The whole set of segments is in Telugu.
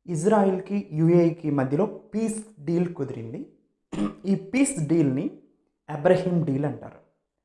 ఇజ్రాయిల్కి యుఏఈకి మధ్యలో పీస్ డీల్ కుదిరింది ఈ పీస్ డీల్ని అబ్రహీం డీల్ అంటారు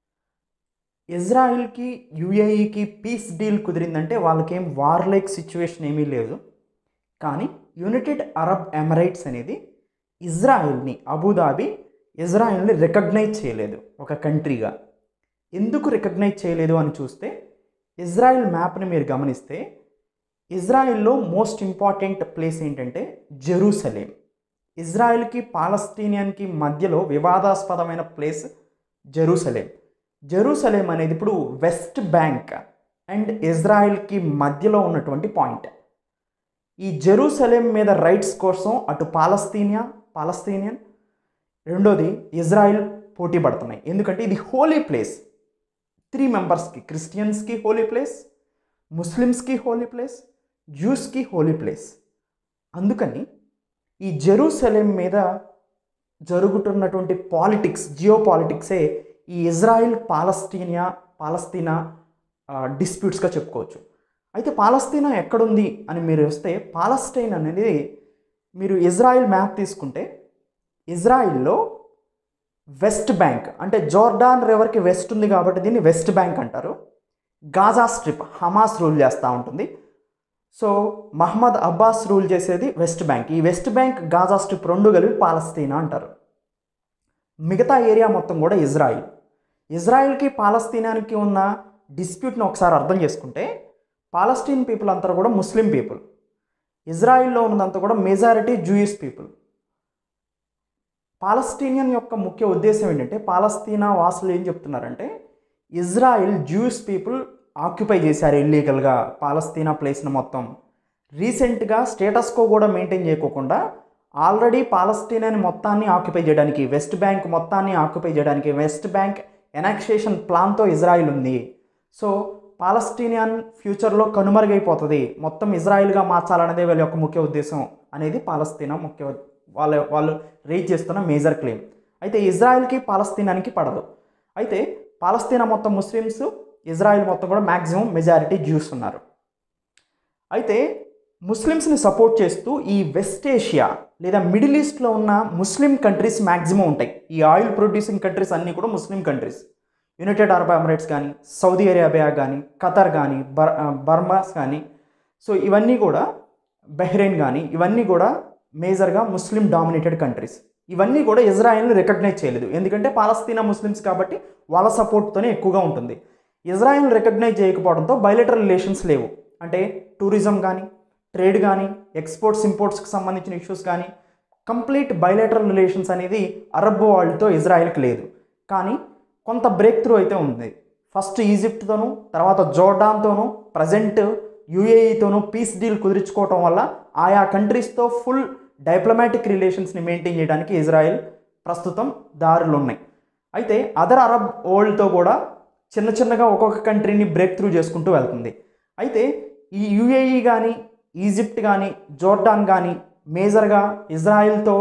ఇజ్రాయిల్కి యుఏఈకి పీస్ డీల్ కుదిరిందంటే వాళ్ళకేం వార్లైక్ సిచ్యువేషన్ ఏమీ లేదు కానీ యునైటెడ్ అరబ్ ఎమిరేట్స్ అనేది ఇజ్రాయిల్ని అబుదాబి ఇజ్రాయిల్ని రికగ్నైజ్ చేయలేదు ఒక కంట్రీగా ఎందుకు రికగ్నైజ్ చేయలేదు అని చూస్తే ఇజ్రాయిల్ మ్యాప్ని మీరు గమనిస్తే ఇజ్రాయిల్లో మోస్ట్ ఇంపార్టెంట్ ప్లేస్ ఏంటంటే జెరూసలేం ఇజ్రాయిల్కి పాలస్తీనియన్కి మధ్యలో వివాదాస్పదమైన ప్లేస్ జెరూసలేం జెరూసలేం అనేది ఇప్పుడు వెస్ట్ బ్యాంక్ అండ్ ఇజ్రాయిల్కి మధ్యలో ఉన్నటువంటి పాయింట్ ఈ జెరూసలేం మీద రైట్స్ కోసం అటు పాలస్తీనియా పాలస్తీనియన్ రెండోది ఇజ్రాయిల్ పోటీ పడుతున్నాయి ఎందుకంటే ఇది హోలీ ప్లేస్ త్రీ మెంబర్స్కి క్రిస్టియన్స్కి హోలీ ప్లేస్ ముస్లిమ్స్కి హోలీ ప్లేస్ జ్యూస్కి హోలీ ప్లేస్ అందుకని ఈ జెరూసలేం మీద జరుగుతున్నటువంటి పాలిటిక్స్ జియో పాలిటిక్సే ఈ ఇజ్రాయిల్ పాలస్తీనియా పాలస్తీనా డిస్ప్యూట్స్గా చెప్పుకోవచ్చు అయితే పాలస్తీనా ఎక్కడుంది అని మీరు వస్తే పాలస్టైన్ అనేది మీరు ఇజ్రాయిల్ మ్యాప్ తీసుకుంటే ఇజ్రాయిల్లో వెస్ట్ బ్యాంక్ అంటే జోర్డాన్ రివర్కి వెస్ట్ ఉంది కాబట్టి దీన్ని వెస్ట్ బ్యాంక్ అంటారు గాజా స్ట్రిప్ హమాస్ రూల్ చేస్తూ ఉంటుంది సో మహమ్మద్ అబ్బాస్ రూల్ చేసేది వెస్ట్ బ్యాంక్ ఈ వెస్ట్ బ్యాంక్ గాజా స్ట్రిప్ రెండు కలిపి పాలస్తీనా అంటారు మిగతా ఏరియా మొత్తం కూడా ఇజ్రాయిల్ ఇజ్రాయిల్కి పాలస్తీనానికి ఉన్న డిస్ప్యూట్ని ఒకసారి అర్థం చేసుకుంటే పాలస్తీన్ పీపుల్ అంతా కూడా ముస్లిం పీపుల్ ఇజ్రాయిల్లో ఉన్నదంతా కూడా మెజారిటీ జూయిస్ పీపుల్ పాలస్తీనియన్ యొక్క ముఖ్య ఉద్దేశం ఏంటంటే పాలస్తీనా వాసులు ఏం చెప్తున్నారంటే ఇజ్రాయిల్ జ్యూస్ పీపుల్ ఆక్యుపై చేశారు ఇల్లీగల్గా పాలస్తీనా ప్లేస్ని మొత్తం రీసెంట్గా స్టేటస్కో కూడా మెయింటైన్ చేయకోకుండా ఆల్రెడీ పాలస్తీనాని మొత్తాన్ని ఆక్యుపై చేయడానికి వెస్ట్ బ్యాంక్ మొత్తాన్ని ఆక్యుపై చేయడానికి వెస్ట్ బ్యాంక్ ఎనాక్సేషన్ ప్లాన్తో ఇజ్రాయిల్ ఉంది సో పాలస్తీనియన్ ఫ్యూచర్లో కనుమరుగైపోతుంది మొత్తం ఇజ్రాయిల్గా మార్చాలనేదే వీళ్ళ యొక్క ముఖ్య ఉద్దేశం అనేది పాలస్తీనా ముఖ్య వాళ్ళ వాళ్ళు రేజ్ చేస్తున్న మేజర్ క్లెయిమ్ అయితే ఇజ్రాయిల్కి పాలస్తీనానికి పడదు అయితే పాలస్తీనా మొత్తం ముస్లిమ్స్ ఇజ్రాయిల్ మొత్తం కూడా మ్యాక్సిమం మెజారిటీ జ్యూస్ ఉన్నారు అయితే ముస్లిమ్స్ని సపోర్ట్ చేస్తూ ఈ వెస్ట్ ఏషియా లేదా మిడిల్ ఈస్ట్లో ఉన్న ముస్లిం కంట్రీస్ మ్యాక్సిమం ఉంటాయి ఈ ఆయిల్ ప్రొడ్యూసింగ్ కంట్రీస్ అన్నీ కూడా Muslim countries United Arab Emirates కానీ సౌదీ అరేబియా కానీ ఖతర్ కానీ బర్ బర్మాస్ కానీ సో ఇవన్నీ కూడా బహ్రెయిన్ కానీ ఇవన్నీ కూడా మేజర్గా ముస్లిం డామినేటెడ్ కంట్రీస్ ఇవన్నీ కూడా ఇజ్రాయెల్ని రికగ్నైజ్ చేయలేదు ఎందుకంటే పాలస్తీనా ముస్లిమ్స్ కాబట్టి వాళ్ళ సపోర్ట్తోనే ఎక్కువగా ఉంటుంది ఇజ్రాయెల్ రికగ్నైజ్ చేయకపోవడంతో బయలెటరల్ రిలేషన్స్ లేవు అంటే టూరిజం కానీ ట్రేడ్ కానీ ఎక్స్పోర్ట్స్ ఇంపోర్ట్స్కి సంబంధించిన ఇష్యూస్ కానీ కంప్లీట్ బయలెటరల్ రిలేషన్స్ అనేది అరబ్ వరల్డ్తో ఇజ్రాయెల్కి లేదు కానీ కొంత బ్రేక్ త్రూ అయితే ఉంది ఫస్ట్ ఈజిప్ట్తోనూ తర్వాత జోర్డాన్తోనూ ప్రజెంట్ యుఏఈతోనూ పీస్ డీల్ కుదుర్చుకోవటం వల్ల ఆయా కంట్రీస్తో ఫుల్ డైప్లొమాటిక్ రిలేషన్స్ని మెయింటైన్ చేయడానికి ఇజ్రాయెల్ ప్రస్తుతం దారులు ఉన్నాయి అయితే అదర్ అరబ్ వరల్డ్తో కూడా చిన్న చిన్నగా ఒక్కొక్క కంట్రీని బ్రేక్ త్రూ చేసుకుంటూ వెళ్తుంది అయితే ఈ యుఏఈ కానీ ఈజిప్ట్ కానీ జోర్డాన్ కానీ మేజర్గా ఇజ్రాయెల్తో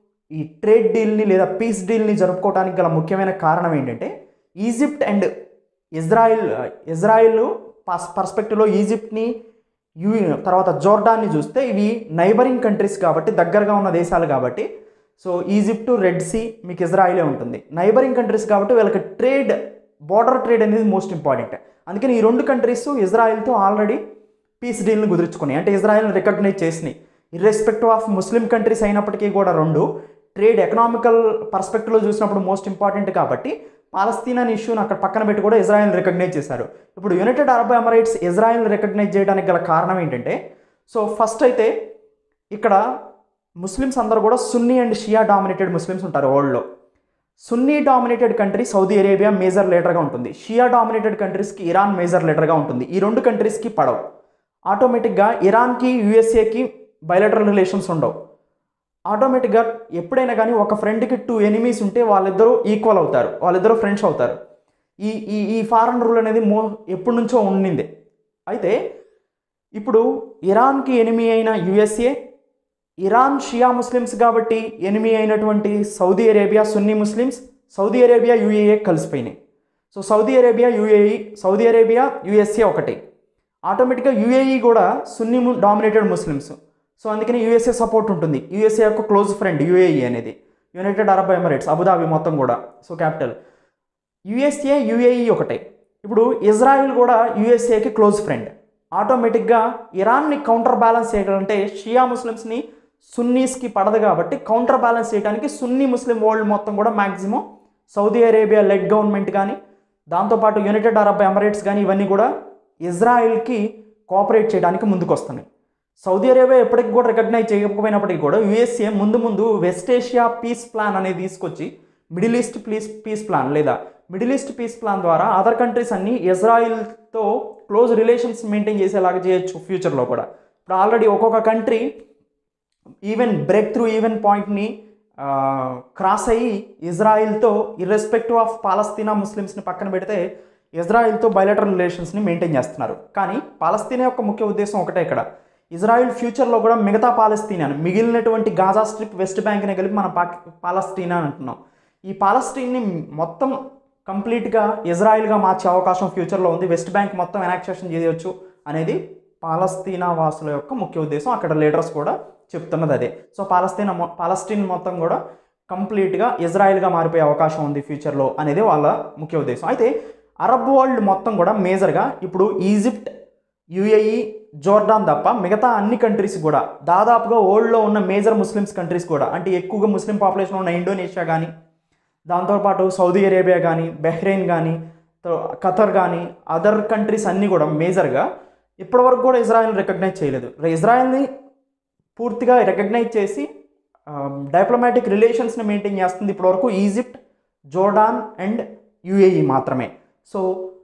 ఈ ట్రేడ్ డీల్ని లేదా పీస్ డీల్ని జరుపుకోవడానికి గల ముఖ్యమైన కారణం ఏంటంటే ఈజిప్ట్ అండ్ ఇజ్రాయిల్ ఇజ్రాయిల్ పర్స్ పర్స్పెక్టివ్లో ఈజిప్ట్ని యూ తర్వాత జోర్డాన్ని చూస్తే ఇవి నైబరింగ్ కంట్రీస్ కాబట్టి దగ్గరగా ఉన్న దేశాలు కాబట్టి సో ఈజిప్ట్ రెడ్ సీ మీకు ఇజ్రాయిలే ఉంటుంది నైబరింగ్ కంట్రీస్ కాబట్టి వీళ్ళకి ట్రేడ్ బార్డర్ ట్రేడ్ అనేది మోస్ట్ ఇంపార్టెంట్ అందుకని ఈ రెండు కంట్రీస్ ఇజ్రాయిల్తో ఆల్రెడీ పీస్ డీల్ని కుదుర్చుకున్నాయి అంటే ఇజ్రాయెల్ని రికగ్నైజ్ చేసినాయి ఇర్రెస్పెక్టివ్ ఆఫ్ ముస్లిం కంట్రీస్ అయినప్పటికీ కూడా రెండు ట్రేడ్ ఎకనామికల్ పర్స్పెక్టివ్లో చూసినప్పుడు మోస్ట్ ఇంపార్టెంట్ కాబట్టి పాలస్తీనా ఇష్యూని అక్కడ పక్కన పెట్టి కూడా ఇజ్రాయెల్ రికగ్నైజ్ చేశారు ఇప్పుడు United Arab Emirates Israel recognise చేయడానికి గల కారణం ఏంటంటే సో ఫస్ట్ అయితే ఇక్కడ ముస్లిమ్స్ అందరూ కూడా Sunni and Shia dominated Muslims ఉంటారు వరల్డ్లో Sunni dominated country Saudi Arabia major లీడర్గా ఉంటుంది షియా డామినేటెడ్ కంట్రీస్కి ఇరాన్ మేజర్ లీడర్గా ఉంటుంది ఈ రెండు కంట్రీస్కి పడవు ఆటోమేటిక్గా ఇరాన్కి యూఎస్ఏకి బయలటరల్ రిలేషన్స్ ఉండవు ఆటోమేటిక్గా ఎప్పుడైనా కానీ ఒక ఫ్రెండ్కి టూ ఎనిమీస్ ఉంటే వాళ్ళిద్దరూ ఈక్వల్ అవుతారు వాళ్ళిద్దరూ ఫ్రెండ్స్ అవుతారు ఈ ఈ ఈ ఫారెన్ రూల్ అనేది మో ఎప్పటి నుంచో ఉండింది అయితే ఇప్పుడు ఇరాన్కి ఎనిమి అయిన యుఎస్ఏ ఇరాన్ షియా ముస్లిమ్స్ కాబట్టి ఎనిమి అయినటువంటి సౌదీ అరేబియా సున్నీ Muslims Saudi Arabia యూఏఏ కలిసిపోయినాయి so Saudi Arabia UAE Saudi Arabia USA ఒకటి ఆటోమేటిక్గా యూఏఈ కూడా సున్నీ డామినేటెడ్ ముస్లిమ్స్ సో అందుకని యూఎస్ఏ సపోర్ట్ ఉంటుంది యూఎస్ఏ యొక్క క్లోజ్ ఫ్రెండ్ యూఏఈ అనేది యునైటెడ్ అరబ్ ఎమిరేట్స్ అబుదాబి మొత్తం కూడా సో క్యాపిటల్ యుఎస్ఏ యుఏఈ ఒకటే ఇప్పుడు ఇజ్రాయిల్ కూడా యుఎస్ఏకి క్లోజ్ ఫ్రెండ్ ఆటోమేటిక్గా ఇరాన్ని కౌంటర్ బ్యాలెన్స్ చేయాలంటే షియా ముస్లిమ్స్ని సున్నీస్కి పడదు కాబట్టి కౌంటర్ బ్యాలెన్స్ చేయడానికి సున్నీ ముస్లిం వరల్డ్ మొత్తం కూడా maximum Saudi Arabia led government కానీ దాంతోపాటు యునైటెడ్ అరబ్ ఎమిరేట్స్ కానీ ఇవన్నీ కూడా ఇజ్రాయిల్కి కోఆపరేట్ చేయడానికి ముందుకు వస్తున్నాయి సౌదీ అరేబియా ఎప్పటికి కూడా రికగ్నైజ్ చేయకపోయినప్పటికీ కూడా యుఎస్ఏ ముందు ముందు వెస్ట్ ఏషియా పీస్ ప్లాన్ అనేది తీసుకొచ్చి Middle East peace peace plan లేదా మిడిల్ ఈస్ట్ పీస్ ప్లాన్ ద్వారా అదర్ కంట్రీస్ అన్ని ఇజ్రాయిల్తో క్లోజ్ రిలేషన్స్ మెయింటైన్ చేసేలాగా చేయొచ్చు ఫ్యూచర్లో కూడా ఇప్పుడు ఆల్రెడీ ఒక్కొక్క country even break through even పాయింట్ని క్రాస్ అయ్యి ఇజ్రాయిల్తో ఇర్రెస్పెక్టివ్ ఆఫ్ పాలస్తీనా ముస్లిమ్స్ని పక్కన పెడితే ఇజ్రాయిల్తో బయలటరల్ రిలేషన్స్ని మెయింటైన్ చేస్తున్నారు కానీ పాలస్తీనా యొక్క ముఖ్య ఉద్దేశం ఒకటే ఇక్కడ ఇజ్రాయిల్ ఫ్యూచర్లో కూడా మిగతా పాలస్తీనాను మిగిలినటువంటి గాజా స్ట్రిప్ వెస్ట్ బ్యాంక్ని కలిపి మన పాక్ పాలస్తీనా అని అంటున్నాం ఈ పాలస్తీన్ని మొత్తం కంప్లీట్గా ఇజ్రాయిల్గా మార్చే అవకాశం ఫ్యూచర్లో ఉంది వెస్ట్ బ్యాంక్ మొత్తం ఎనాక్సేషన్ చేయవచ్చు అనేది పాలస్తీనా వాసుల యొక్క ముఖ్య ఉద్దేశం అక్కడ లీడర్స్ కూడా చెప్తున్నది అదే సో పాలస్తీనా మొ- పాలస్తీన్ మొత్తం కూడా కంప్లీట్గా ఇజ్రాయిల్గా మారిపోయే అవకాశం ఉంది ఫ్యూచర్లో అనేది వాళ్ళ ముఖ్య ఉద్దేశం అయితే అరబ్ వరల్డ్ మొత్తం కూడా మేజర్గా ఇప్పుడు ఈజిప్ట్ యుఏఈ జోర్డాన్ తప్ప మిగతా అన్ని కంట్రీస్ కూడా దాదాపుగా వరల్డ్లో ఉన్న మేజర్ ముస్లిమ్స్ కంట్రీస్ కూడా అంటే ఎక్కువగా ముస్లిం పాపులేషన్ ఉన్న ఇండోనేషియా కానీ దాంతోపాటు సౌదీ అరేబియా కానీ బెహ్రెయిన్ కానీ తో- ఖతర్ కానీ అదర్ కంట్రీస్ అన్నీ కూడా మేజర్గా ఇప్పటివరకు కూడా ఇజ్రాయెల్ రికగ్నైజ్ చేయలేదు ఇజ్రాయెల్ని పూర్తిగా రికగ్నైజ్ చేసి డిప్లొమాటిక్ రిలేషన్స్ని మెయింటైన్ చేస్తుంది ఇప్పటివరకు ఈజిప్ట్ జోర్డాన్ అండ్ యుఏఈ మాత్రమే సో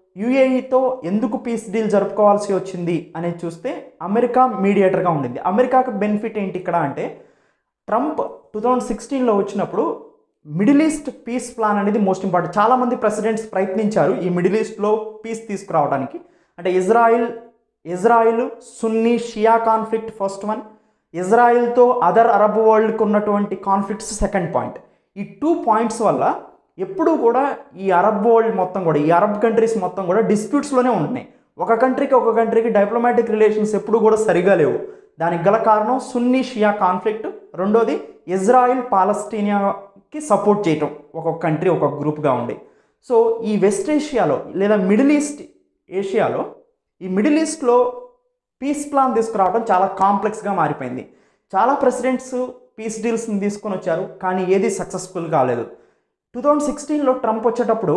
యుఏఈతో ఎందుకు పీస్ డీల్ జరుపుకోవాల్సి వచ్చింది అనేది చూస్తే అమెరికా మీడియేటర్గా ఉండింది అమెరికాకు బెనిఫిట్ ఏంటి ఇక్కడ అంటే ట్రంప్ టూ థౌజండ్ సిక్స్టీన్లో వచ్చినప్పుడు మిడిల్ ఈస్ట్ పీస్ ప్లాన్ అనేది మోస్ట్ ఇంపార్టెంట్ చాలామంది ప్రెసిడెంట్స్ ప్రయత్నించారు ఈ మిడిల్ ఈస్ట్లో పీస్ తీసుకురావడానికి అంటే Israel Israel Sunni Shia conflict first one ఇజ్రాయిల్తో అదర్ అరబ్ వరల్డ్కి ఉన్నటువంటి కాన్ఫ్లిక్ట్స్ సెకండ్ పాయింట్ ఈ టూ పాయింట్స్ వల్ల ఎప్పుడూ కూడా ఈ అరబ్ వరల్డ్ మొత్తం కూడా ఈ అరబ్ కంట్రీస్ మొత్తం కూడా డిస్ప్యూట్స్లోనే ఉంటున్నాయి ఒక కంట్రీకి ఒక కంట్రీకి డిప్లొమాటిక్ రిలేషన్స్ ఎప్పుడు కూడా సరిగా లేవు దానికి గల కారణం సున్నీ షియా కాన్ఫ్లిక్ట్ రెండోది ఇజ్రాయిల్ పాలస్తీనియాకి సపోర్ట్ చేయటం ఒక్కొక్క కంట్రీ ఒక గ్రూప్గా ఉండి సో ఈ వెస్ట్ ఏషియాలో లేదా మిడిల్ ఈస్ట్ ఏషియాలో ఈ మిడిల్ ఈస్ట్లో పీస్ ప్లాన్ తీసుకురావడం చాలా కాంప్లెక్స్గా మారిపోయింది చాలా ప్రెసిడెంట్స్ పీస్ డీల్స్ని తీసుకొని వచ్చారు కానీ ఏది సక్సెస్ఫుల్ కాలేదు టూ థౌజండ్ సిక్స్టీన్లో ట్రంప్ వచ్చేటప్పుడు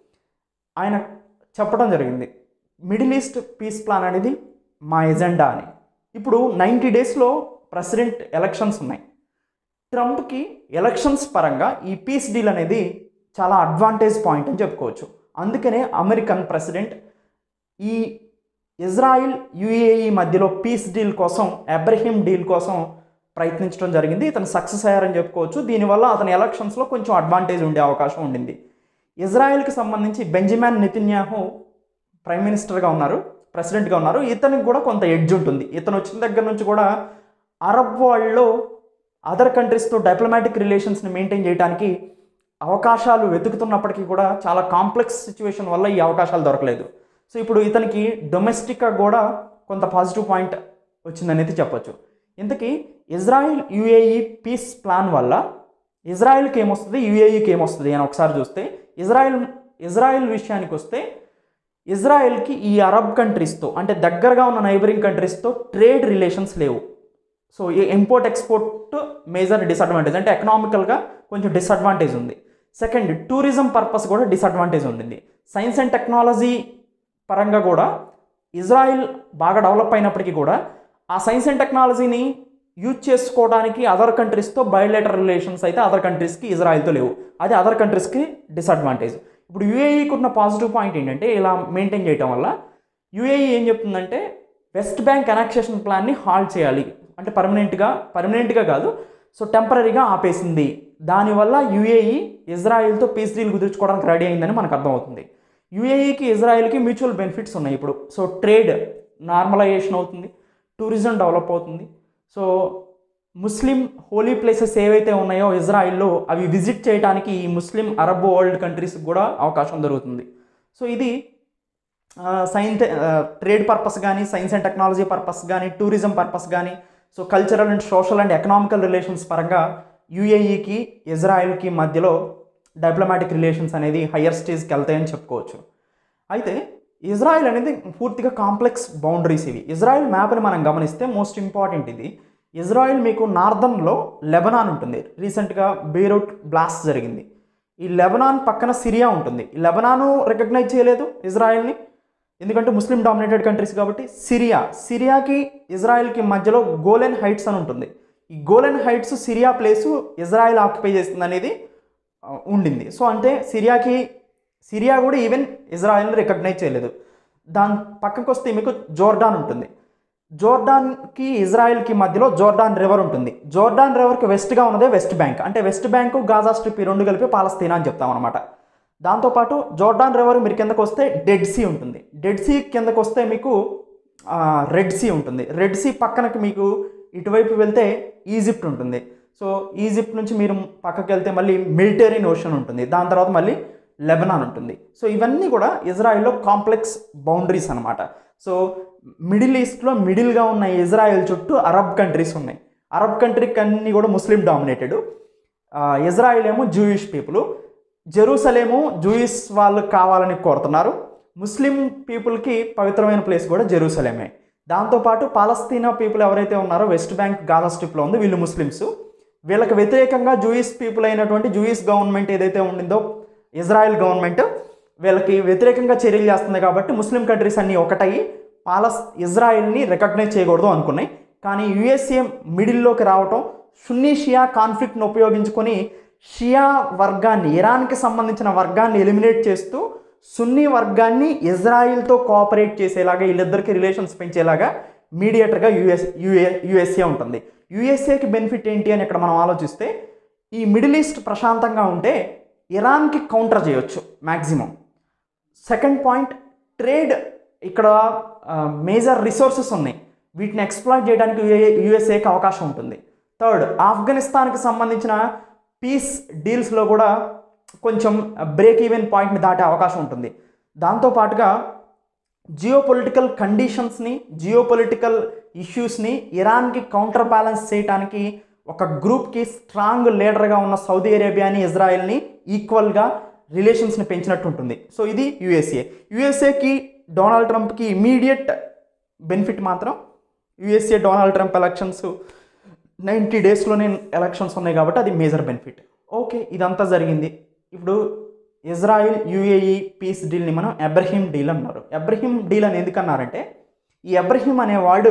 ఆయన చెప్పడం జరిగింది మిడిల్ ఈస్ట్ పీస్ ప్లాన్ అనేది మా ఎజెండా అని ఇప్పుడు నైంటీ డేస్లో ప్రెసిడెంట్ ఎలక్షన్స్ ఉన్నాయి ట్రంప్కి ఎలక్షన్స్ పరంగా ఈ పీస్ డీల్ అనేది చాలా అడ్వాంటేజ్ పాయింట్ అని చెప్పుకోవచ్చు అందుకనే అమెరికన్ ప్రెసిడెంట్ ఈ ఇజ్రాయిల్ యుఏఈ మధ్యలో పీస్ డీల్ కోసం అబ్రహీం డీల్ కోసం ప్రయత్నించడం జరిగింది ఇతను సక్సెస్ అయ్యారని చెప్పుకోవచ్చు దీనివల్ల అతని ఎలక్షన్స్లో కొంచెం అడ్వాంటేజ్ ఉండే అవకాశం ఉండింది ఇజ్రాయెల్కి సంబంధించి బెంజమిన్ నితిన్యాహు ప్రైమ్ మినిస్టర్గా ఉన్నారు ప్రెసిడెంట్గా ఉన్నారు ఇతనికి కూడా కొంత ఎడ్జ్ ఉంటుంది ఇతను వచ్చిన దగ్గర నుంచి కూడా అరబ్ వరల్డ్లో అదర్ కంట్రీస్తో డిప్లొమాటిక్ రిలేషన్స్ని మెయింటైన్ చేయడానికి అవకాశాలు వెతుకుతున్నప్పటికీ కూడా చాలా కాంప్లెక్స్ సిచ్యువేషన్ వల్ల ఈ అవకాశాలు దొరకలేదు సో ఇప్పుడు ఇతనికి డొమెస్టిక్గా కూడా కొంత పాజిటివ్ పాయింట్ వచ్చిందనేది చెప్పొచ్చు ఇంతకీ ఇజ్రాయిల్ యుఏఈ పీస్ ప్లాన్ వల్ల ఇజ్రాయిల్కి ఏమొస్తుంది యుఏఈకి ఏమొస్తుంది అని ఒకసారి చూస్తే ఇజ్రాయిల్ ఇజ్రాయిల్ విషయానికి వస్తే ఇజ్రాయెల్కి ఈ అరబ్ కంట్రీస్తో అంటే దగ్గరగా ఉన్న నైబరింగ్ కంట్రీస్తో ట్రేడ్ రిలేషన్స్ లేవు సో ఈ ఇంపోర్ట్ ఎక్స్పోర్ట్ మేజర్ డిసడ్వాంటేజ్ అంటే ఎకనామికల్గా కొంచెం డిసడ్వాంటేజ్ ఉంది సెకండ్ టూరిజం పర్పస్ కూడా డిసడ్వాంటేజ్ ఉండింది సైన్స్ అండ్ టెక్నాలజీ పరంగా కూడా ఇజ్రాయిల్ బాగా డెవలప్ అయినప్పటికీ కూడా ఆ సైన్స్ అండ్ టెక్నాలజీని యూజ్ చేసుకోవడానికి అదర్ కంట్రీస్తో బయోలేటర్ రిలేషన్స్ అయితే అదర్ కంట్రీస్కి ఇజ్రాయిల్తో లేవు అది అదర్ కంట్రీస్కి డిసడ్వాంటేజ్ ఇప్పుడు యూఏఈకి ఉన్న పాజిటివ్ పాయింట్ ఏంటంటే ఇలా మెయింటైన్ చేయటం వల్ల యూఏఈ ఏం చెప్తుందంటే వెస్ట్ బ్యాంక్ ఎనాక్సేషన్ ప్లాన్ని హాల్ట్ చేయాలి అంటే పర్మనెంట్గా పర్మనెంట్గా కాదు సో టెంపరీగా ఆపేసింది దానివల్ల యూఏఈ ఇజ్రాయిల్తో పీస్ డీల్ కుదుర్చుకోవడానికి రెడీ అయిందని మనకు అర్థమవుతుంది యూఏఈకి ఇజ్రాయిల్కి మ్యూచువల్ బెనిఫిట్స్ ఉన్నాయి ఇప్పుడు సో ట్రేడ్ నార్మలైజేషన్ అవుతుంది టూరిజం డెవలప్ అవుతుంది సో ముస్లిం హోలీ ప్లేసెస్ ఏవైతే ఉన్నాయో ఇజ్రాయిల్లో అవి విజిట్ చేయడానికి ఈ ముస్లిం అరబ్ వరల్డ్ కంట్రీస్కి కూడా అవకాశం దొరుకుతుంది సో ఇది సైన్స్ ట్రేడ్ పర్పస్ కానీ సైన్స్ అండ్ టెక్నాలజీ పర్పస్ కానీ టూరిజం పర్పస్ కానీ so cultural and social and economical relations పరంగా యుఏఈకి ఇజ్రాయెల్కి మధ్యలో డిప్లొమాటిక్ రిలేషన్స్ అనేది హయ్యర్ స్టేజ్కి వెళ్తాయని చెప్పుకోవచ్చు అయితే ఇజ్రాయెల్ అనేది పూర్తిగా కాంప్లెక్స్ బౌండరీస్ ఇవి ఇజ్రాయెల్ మ్యాప్ని మనం గమనిస్తే మోస్ట్ ఇంపార్టెంట్ ఇది ఇజ్రాయెల్ మీకు నార్దర్న్లో లెబనాన్ ఉంటుంది రీసెంట్గా బీరూట్ బ్లాస్ట్ జరిగింది ఈ లెబనాన్ పక్కన సిరియా ఉంటుంది ఈ లెబనాను రికగ్నైజ్ చేయలేదు ఇజ్రాయెల్ని ఎందుకంటే ముస్లిం డామినేటెడ్ కంట్రీస్ కాబట్టి సిరియా సిరియాకి ఇజ్రాయెల్కి మధ్యలో గోలెన్ హైట్స్ అని ఉంటుంది ఈ Golan Heights Syria place Israel occupy చేస్తుంది అనేది ఆ, ఉండింది సో అంటే సిరియాకి సిరియా కూడా ఈవెన్ ఇజ్రాయెల్ని రికగ్నైజ్ చేయలేదు దాని పక్కకు వస్తే మీకు జోర్డాన్ ఉంటుంది జోర్డాన్కి ఇజ్రాయెల్కి మధ్యలో జోర్డాన్ రివర్ ఉంటుంది జోర్డాన్ రివర్కి వెస్ట్గా ఉన్నదే వెస్ట్ బ్యాంక్ అంటే వెస్ట్ బ్యాంకు గాజా స్ట్రిప్ ఈ రెండు కలిపి పాలస్తీనా అని చెప్తాం అనమాట దాంతోపాటు జోర్డాన్ రివర్ మీరు కిందకు వస్తే డెడ్ సీ ఉంటుంది డెడ్ సీ కిందకు వస్తే మీకు ఆ, రెడ్ సీ ఉంటుంది రెడ్ సీ పక్కనకి మీకు ఇటువైపు వెళ్తే ఈజిప్ట్ ఉంటుంది సో ఈజిప్ట్ నుంచి మీరు పక్కకి వెళ్తే మళ్ళీ మిలిటరీన్ ఓషన్ ఉంటుంది దాని తర్వాత మళ్ళీ లెబనాన్ ఉంటుంది సో ఇవన్నీ కూడా ఇజ్రాయెల్లో కాంప్లెక్స్ బౌండరీస్ అనమాట సో మిడిల్ ఈస్ట్లో మిడిల్గా ఉన్న ఇజ్రాయెల్ చుట్టూ అరబ్ కంట్రీస్ ఉన్నాయి అరబ్ కంట్రీకి అన్నీ కూడా ముస్లిం డామినేటెడ్ ఇజ్రాయెల్ ఏమో జూయిష్ పీపుల్ జెరూసలేము జూయిస్ వాళ్ళు కావాలని కోరుతున్నారు ముస్లిం పీపుల్కి పవిత్రమైన ప్లేస్ కూడా జెరూసలేమే దాంతోపాటు పాలస్తీనా పీపుల్ ఎవరైతే ఉన్నారో వెస్ట్ బ్యాంక్ గాజా స్ట్రిప్లో ఉంది వీళ్ళు ముస్లిమ్స్ వీళ్ళకి వ్యతిరేకంగా జూయిస్ పీపుల్ అయినటువంటి జూయిస్ గవర్నమెంట్ ఏదైతే ఉండిందో ఇజ్రాయెల్ గవర్నమెంట్ వీళ్ళకి వ్యతిరేకంగా చర్యలు చేస్తుంది కాబట్టి ముస్లిం కంట్రీస్ అన్నీ ఒకటయ్యి పాలస్ ఇజ్రాయెల్ని రికగ్నైజ్ చేయకూడదు అనుకున్నాయి కానీ యుఎస్ఏ మిడిల్లోకి రావటం సున్నీ షియా కాన్ఫ్లిక్ట్ను ఉపయోగించుకొని షియా వర్గాన్ని ఇరాన్కి సంబంధించిన వర్గాన్ని ఎలిమినేట్ చేస్తూ సున్నీ వర్గాన్ని ఇజ్రాయిల్తో కోఆపరేట్ చేసేలాగా వీళ్ళిద్దరికి రిలేషన్స్ పెంచేలాగా మీడియేటర్గా యుఎస్ యుఏ యుఎస్ఏ ఉంటుంది యుఎస్ఏకి బెనిఫిట్ ఏంటి అని ఇక్కడ మనం ఆలోచిస్తే ఈ మిడిల్ ఈస్ట్ ప్రశాంతంగా ఉంటే ఇరాన్కి కౌంటర్ చేయొచ్చు మ్యాక్సిమం సెకండ్ పాయింట్ ట్రేడ్ ఇక్కడ మేజర్ రిసోర్సెస్ ఉన్నాయి వీటిని ఎక్స్ప్లాయిట్ చేయడానికి యుఎస్ఏకి అవకాశం ఉంటుంది థర్డ్ ఆఫ్ఘనిస్తాన్కి సంబంధించిన పీస్ డీల్స్లో కూడా కొంచెం బ్రేక్ ఈవెన్ పాయింట్ని దాటే అవకాశం ఉంటుంది దాంతోపాటుగా జియో పొలిటికల్ కండిషన్స్ని జియో పొలిటికల్ ఇష్యూస్ని ఇరాన్కి కౌంటర్ బ్యాలెన్స్ చేయడానికి ఒక గ్రూప్కి స్ట్రాంగ్ లీడర్గా ఉన్న సౌదీ అరేబియాని ఇజ్రాయెల్ని ఈక్వల్గా రిలేషన్స్ని పెంచినట్టు ఉంటుంది సో ఇది యుఎస్ఏ యుఎస్ఏకి డొనాల్డ్ ట్రంప్కి ఇమీడియట్ బెనిఫిట్ మాత్రం USA Donald Trump elections ninety డేస్లోనే ఎలక్షన్స్ ఉన్నాయి కాబట్టి అది మేజర్ బెనిఫిట్ ఓకే ఇదంతా జరిగింది ఇప్పుడు ఇజ్రాయిల్ యుఏఈ పీస్ డీల్ని మనం ఎబ్రహీం డీల్ అన్నారు ఎబ్రహీం డీల్ అని ఎందుకన్నారంటే ఈ ఎబ్రహీం అనేవాడు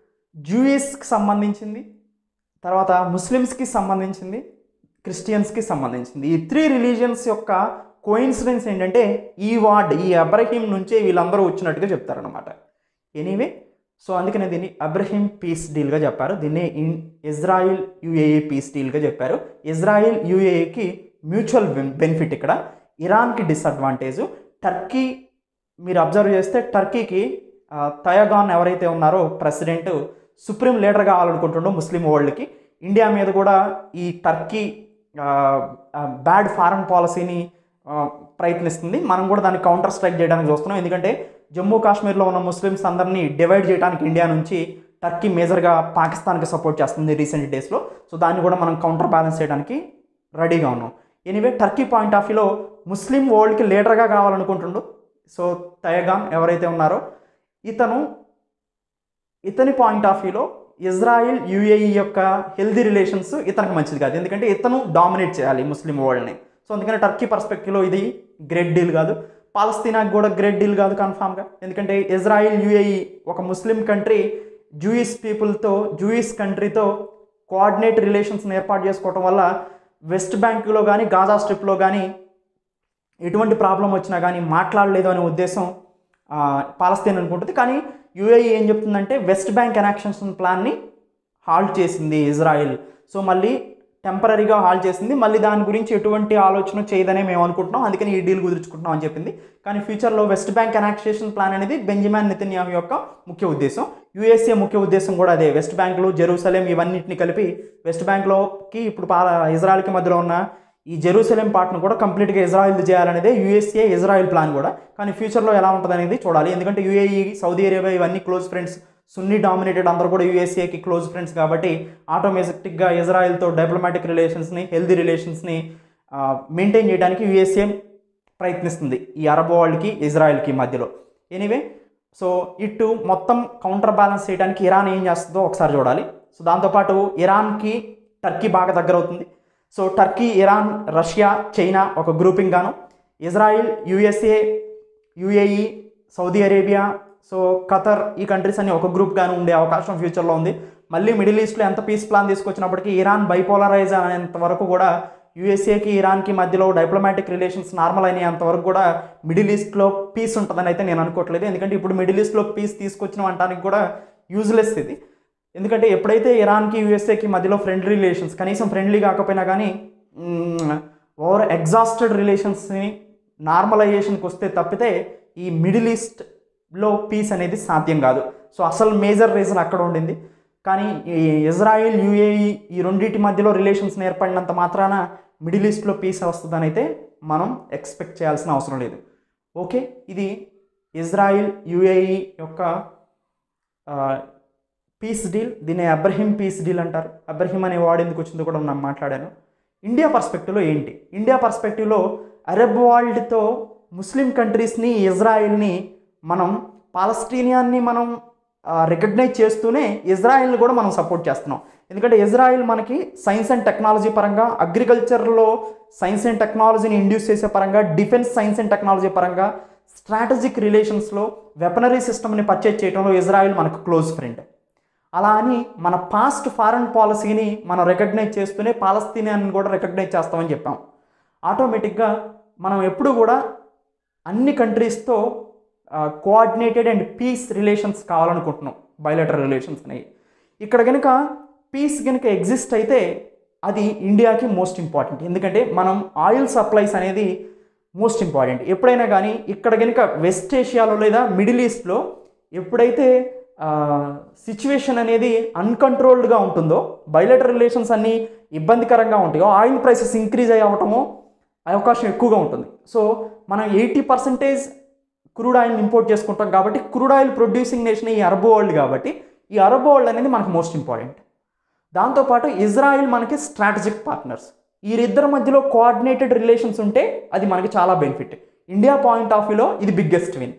జూయిస్కి సంబంధించింది తర్వాత ముస్లిమ్స్కి సంబంధించింది క్రిస్టియన్స్కి సంబంధించింది ఈ త్రీ రిలీజియన్స్ యొక్క కోయిన్సిడెన్స్ ఏంటంటే ఈ వార్డ్ ఈ అబ్రహీం నుంచే వీళ్ళందరూ వచ్చినట్టుగా చెప్తారనమాట ఎనీవే సో అందుకనే దీన్ని అబ్రహీం పీస్ డీల్గా చెప్పారు దీన్ని ఇన్ ఇజ్రాయిల్ యుఏఈ పీస్ డీల్గా చెప్పారు ఇజ్రాయిల్ యుఏఈకి మ్యూచువల్ బెనిఫిట్ ఇక్కడ ఇరాన్కి డిసడ్వాంటేజ్ టర్కీ మీరు అబ్జర్వ్ చేస్తే టర్కీకి ఆ, తయగాన్ ఎవరైతే ఉన్నారో ప్రెసిడెంట్ సుప్రీం లీడర్ కావాలనుకుంటుండో ముస్లిం వరల్డ్కి ఇండియా మీద కూడా ఈ టర్కీ బ్యాడ్ ఫారెన్ పాలసీని ఆ, ప్రయత్నిస్తుంది మనం కూడా దాన్ని కౌంటర్ స్ట్రైక్ చేయడానికి చూస్తున్నాం ఎందుకంటే జమ్మూ కాశ్మీర్లో ఉన్న ముస్లిమ్స్ అందరినీ డివైడ్ చేయడానికి ఇండియా నుంచి టర్కీ మేజర్గా పాకిస్తాన్కి సపోర్ట్ చేస్తుంది రీసెంట్ డేస్లో సో దాన్ని కూడా మనం కౌంటర్ బ్యాలెన్స్ చేయడానికి రెడీగా ఉన్నాం ఎనీవే టర్కీ పాయింట్ ఆఫ్ వ్యూలో ముస్లిం వరల్డ్కి లీడర్గా కావాలనుకుంటుండు సో తయగాన్ ఎవరైతే ఉన్నారో ఇతను ఇతని పాయింట్ ఆఫ్ వ్యూలో ఇజ్రాయిల్ యుఏఈ యొక్క హెల్దీ రిలేషన్స్ ఇతనికి మంచిది కాదు ఎందుకంటే ఇతను డామినేట్ చేయాలి ముస్లిం వరల్డ్ని సో అందుకని టర్కీ పర్స్పెక్టివ్లో ఇది గ్రేట్ డీల్ కాదు పాలస్తీనాకి కూడా గ్రేట్ డీల్ కాదు కన్ఫామ్గా ఎందుకంటే ఇజ్రాయిల్ యుఏఈ ఒక ముస్లిం కంట్రీ జూయిస్ పీపుల్తో జూయిస్ కంట్రీతో కోఆర్డినేట్ రిలేషన్స్ని ఏర్పాటు చేసుకోవటం వల్ల వెస్ట్ బ్యాంకులో కానీ గాజా స్ట్రిప్లో కానీ ఎటువంటి ప్రాబ్లం వచ్చినా కానీ మాట్లాడలేదు అనే ఉద్దేశం ఆ, పాలస్తీన్ అనుకుంటుంది కానీ యుఏఈ ఏం చెప్తుందంటే వెస్ట్ బ్యాంక్ ఎనాక్షన్ ప్లాన్ని హాల్ట్ చేసింది ఇజ్రాయెల్ సో మళ్ళీ టెంపరీగా హాల్ట్ చేసింది మళ్ళీ దాని గురించి ఎటువంటి ఆలోచన చేయదనే మేము అనుకుంటున్నాం అందుకని ఈ డీల్ కుదుర్చుకుంటున్నాం అని చెప్పింది కానీ ఫ్యూచర్లో వెస్ట్ బ్యాంక్ ఎనాక్సేషన్ ప్లాన్ అనేది బెంజమిన్ నెతన్యాహు యొక్క ముఖ్య ఉద్దేశం యుఎస్ఏ ముఖ్య ఉద్దేశం కూడా అదే వెస్ట్ బ్యాంక్లో జెరూసలేం ఇవన్నిటిని కలిపి వెస్ట్ బ్యాంక్లోకి ఇప్పుడు పాల ఇజ్రాయెల్కి మధ్యలో ఉన్న ఈ జెరూసలేం పార్ట్ను కూడా కంప్లీట్గా ఇజ్రాయిల్ చేయాలనేదే యుఎస్ఏ ఇజ్రాయిల్ ప్లాన్ కూడా కానీ ఫ్యూచర్లో ఎలా ఉంటుంది అనేది చూడాలి ఎందుకంటే యుఏఈ సౌదీ అరేబియా ఇవన్నీ క్లోజ్ ఫ్రెండ్స్ సున్నీ డామినేటెడ్ అందరూ కూడా యూఎస్ఏకి క్లోజ్ ఫ్రెండ్స్ కాబట్టి ఆటోమేటిక్గా ఇజ్రాయెల్తో డిప్లొమాటిక్ రిలేషన్స్ని హెల్దీ రిలేషన్స్ని మెయింటైన్ చేయడానికి యూఎస్ఏ ప్రయత్నిస్తుంది ఈ అరబ్ వరల్డ్కి ఇజ్రాయెల్కి మధ్యలో ఎనీవే సో ఇటు మొత్తం కౌంటర్ బ్యాలెన్స్ చేయడానికి ఇరాన్ ఏం చేస్తుందో ఒకసారి చూడాలి సో దాంతోపాటు ఇరాన్కి టర్కీ బాగా దగ్గర అవుతుంది so Turkey Iran Russia China ఒక గ్రూపింగ్ గాను Israel USA UAE Saudi Arabia so Qatar ఈ కంట్రీస్ అన్ని ఒక గ్రూప్ గాను ఉండే అవకాశం ఫ్యూచర్లో ఉంది మళ్ళీ మిడిల్ ఈస్ట్లో ఎంత పీస్ ప్లాన్ తీసుకొచ్చినప్పటికీ ఇరాన్ బైపోలరైజ్ అనేంత వరకు కూడా యూఎస్ఏకి ఇరాన్కి మధ్యలో డిప్లొమాటిక్ రిలేషన్స్ నార్మల్ అయినంత వరకు కూడా మిడిల్ ఈస్ట్లో పీస్ ఉంటుందని అయితే నేను అనుకోవట్లేదు ఎందుకంటే ఇప్పుడు మిడిల్ ఈస్ట్లో పీస్ తీసుకొచ్చిన అనడానికి కూడా యూజ్లెస్ ఇది ఎందుకంటే ఎప్పుడైతే ఇరాన్కి యూఎస్ఏకి మధ్యలో ఫ్రెండ్లీ రిలేషన్స్ కనీసం ఫ్రెండ్లీ కాకపోయినా కానీ ఓవర్ ఎగ్జాస్టెడ్ రిలేషన్స్ని నార్మలైజేషన్కి వస్తే తప్పితే ఈ మిడిల్ ఈస్ట్లో పీస్ అనేది సాధ్యం కాదు సో అసలు మేజర్ రీజన్ అక్కడ ఉండింది కానీ ఈ ఇజ్రాయిల్ యుఏఈ ఈ రెండింటి మధ్యలో రిలేషన్స్ ఏర్పడినంత మాత్రాన మిడిల్ ఈస్ట్లో పీస్ వస్తుందని అయితే మనం ఎక్స్పెక్ట్ చేయాల్సిన అవసరం లేదు ఓకే ఇది ఇజ్రాయిల్ యుఏఈ యొక్క పీస్ డీల్ దీన్ని అబ్రహీం పీస్ డీల్ అంటారు అబ్రహీం అనే వాడు ఎందుకు వచ్చిందో కూడా నేను మాట్లాడాను ఇండియా పర్స్పెక్టివ్లో ఏంటి ఇండియా పర్స్పెక్టివ్లో అరబ్ వరల్డ్తో ముస్లిం కంట్రీస్ని ఇజ్రాయిల్ని మనం పాలస్టీనియాన్ని మనం రికగ్నైజ్ చేస్తూనే ఇజ్రాయిల్ని కూడా మనం సపోర్ట్ చేస్తున్నాం ఎందుకంటే ఇజ్రాయిల్ మనకి సైన్స్ అండ్ టెక్నాలజీ పరంగా అగ్రికల్చర్లో సైన్స్ అండ్ టెక్నాలజీని ఇండ్యూస్ చేసే పరంగా డిఫెన్స్ సైన్స్ అండ్ టెక్నాలజీ పరంగా స్ట్రాటజిక్ రిలేషన్స్లో వెపనరీ సిస్టమ్ని పర్చేజ్ చేయడంలో ఇజ్రాయిల్ మనకు క్లోజ్ ఫ్రెండ్ అలా అని మన పాస్ట్ ఫారెన్ పాలసీని మనం రికగ్నైజ్ చేస్తూనే పాలస్తీనియాన్ని కూడా రికగ్నైజ్ చేస్తామని చెప్పాం ఆటోమేటిక్గా మనం ఎప్పుడు కూడా అన్ని కంట్రీస్తో కోఆర్డినేటెడ్ అండ్ పీస్ రిలేషన్స్ కావాలనుకుంటున్నాం బయోలెటర్ రిలేషన్స్ అనేవి ఇక్కడ కనుక పీస్ కనుక ఎగ్జిస్ట్ అయితే అది ఇండియాకి మోస్ట్ ఇంపార్టెంట్ ఎందుకంటే మనం ఆయిల్ సప్లైస్ అనేది మోస్ట్ ఇంపార్టెంట్ ఎప్పుడైనా కానీ ఇక్కడ కనుక వెస్ట్ ఏషియాలో లేదా మిడిల్ ఈస్ట్లో ఎప్పుడైతే సిచ్యువేషన్ అనేది అన్కంట్రోల్డ్గా ఉంటుందో బయోలెటర్ రిలేషన్స్ అన్నీ ఇబ్బందికరంగా ఉంటాయో ఆయిల్ ప్రైసెస్ ఇంక్రీజ్ అయ్యి అవటమో అవకాశం ఎక్కువగా ఉంటుంది సో మనం eighty percentage crude oil import చేసుకుంటాం కాబట్టి క్రూడ్ ఆయిల్ ప్రొడ్యూసింగ్ నేషన్ ఈ అరబ్ వరల్డ్ కాబట్టి ఈ అరబ్ వరల్డ్ అనేది మనకు మోస్ట్ ఇంపార్టెంట్ దాంతోపాటు ఇజ్రాయిల్ మనకి స్ట్రాటజిక్ పార్ట్నర్స్ వీరిద్దరి మధ్యలో కోఆర్డినేటెడ్ రిలేషన్స్ ఉంటే అది మనకి చాలా బెనిఫిట్ ఇండియా పాయింట్ ఆఫ్ వ్యూలో ఇది biggest win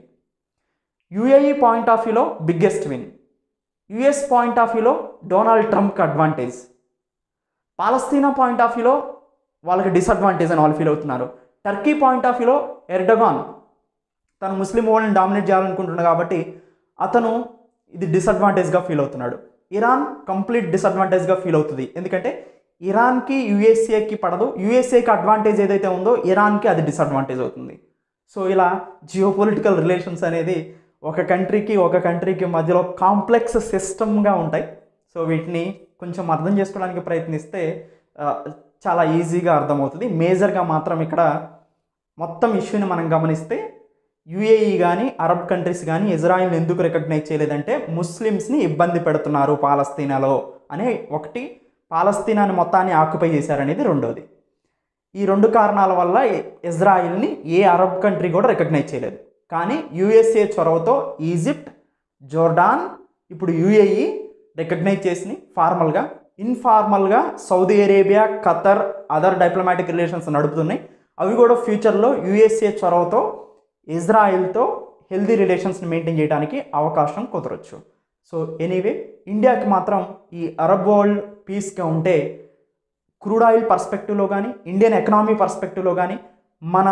UAE point of వ్యూలో biggest win US point of వ్యూలో డొనాల్డ్ ట్రంప్కి అడ్వాంటేజ్ పాలస్తీనా పాయింట్ ఆఫ్ వ్యూలో వాళ్ళకి డిసడ్వాంటేజ్ అని వాళ్ళు ఫీల్ అవుతున్నారు టర్కీ పాయింట్ ఆఫ్ వ్యూలో ఎర్డగాన్ తను ముస్లిం వరల్డ్ని డామినేట్ చేయాలనుకుంటున్నాడు కాబట్టి అతను ఇది డిసడ్వాంటేజ్గా ఫీల్ అవుతున్నాడు ఇరాన్ కంప్లీట్ డిసడ్వాంటేజ్గా ఫీల్ అవుతుంది ఎందుకంటే ఇరాన్కి యుఎస్ఏకి పడదు యుఎస్ఏకి అడ్వాంటేజ్ ఏదైతే ఉందో ఇరాన్కి అది డిసడ్వాంటేజ్ అవుతుంది సో ఇలా జియో పొలిటికల్ రిలేషన్స్ అనేది ఒక కంట్రీకి ఒక కంట్రీకి మధ్యలో కాంప్లెక్స్ సిస్టమ్గా ఉంటాయి సో వీటిని కొంచెం అర్థం చేసుకోవడానికి ప్రయత్నిస్తే ఆ, చాలా ఈజీగా అర్థమవుతుంది మేజర్గా మాత్రం ఇక్కడ మొత్తం ఇష్యూని మనం గమనిస్తే యుఏఈ కానీ అరబ్ కంట్రీస్ కానీ ఇజ్రాయిల్ని ఎందుకు రికగ్నైజ్ చేయలేదంటే ముస్లిమ్స్ని ఇబ్బంది పెడుతున్నారు పాలస్తీనాలో అనే ఒకటి పాలస్తీనాని మొత్తాన్ని ఆక్యుపై చేశారనేది రెండోది ఈ రెండు కారణాల వల్ల ఇజ్రాయిల్ని ఏ అరబ్ కంట్రీ కూడా రికగ్నైజ్ చేయలేదు కానీ యుఎస్ఏ చొరవతో ఈజిప్ట్ జోర్డాన్ ఇప్పుడు యుఏఈ రికగ్నైజ్ చేసి ఫార్మల్గా ఇన్ఫార్మల్గా Saudi Arabia Qatar other diplomatic relations నడుపుతున్నాయి అవి కూడా ఫ్యూచర్లో యుఎస్ఏ చొరవతో ఇజ్రాయిల్తో హెల్దీ రిలేషన్స్ని మెయింటైన్ చేయడానికి అవకాశం కుదరొచ్చు సో ఎనీవే ఇండియాకి మాత్రం ఈ అరబ్ వరల్డ్ పీస్గా ఉంటే క్రూడ్ ఆయిల్ పర్స్పెక్టివ్లో కానీ ఇండియన్ ఎకనామీ పర్స్పెక్టివ్లో కానీ మన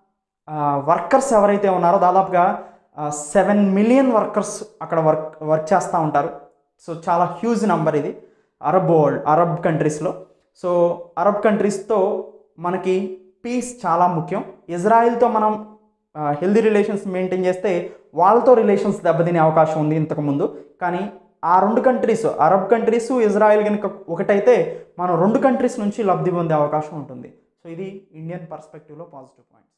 వర్కర్స్ ఎవరైతే ఉన్నారో దాదాపుగా సెవెన్ మిలియన్ వర్కర్స్ అక్కడ వర్క్ వర్క్ చేస్తూ ఉంటారు సో చాలా హ్యూజ్ నెంబర్ ఇది అరబ్ వరల్డ్ అరబ్ కంట్రీస్లో సో అరబ్ కంట్రీస్తో మనకి పీస్ చాలా ముఖ్యం ఇజ్రాయిల్తో మనం హెల్దీ రిలేషన్స్ మెయింటైన్ చేస్తే వాళ్ళతో రిలేషన్స్ దెబ్బతినే అవకాశం ఉంది ఇంతకుముందు కానీ ఆ రెండు కంట్రీస్ అరబ్ కంట్రీస్ ఇజ్రాయెల్ కనుక ఒకటైతే మనం రెండు కంట్రీస్ నుంచి లబ్ధి పొందే అవకాశం ఉంటుంది సో ఇది ఇండియన్ పర్స్పెక్టివ్లో పాజిటివ్ పాయింట్స్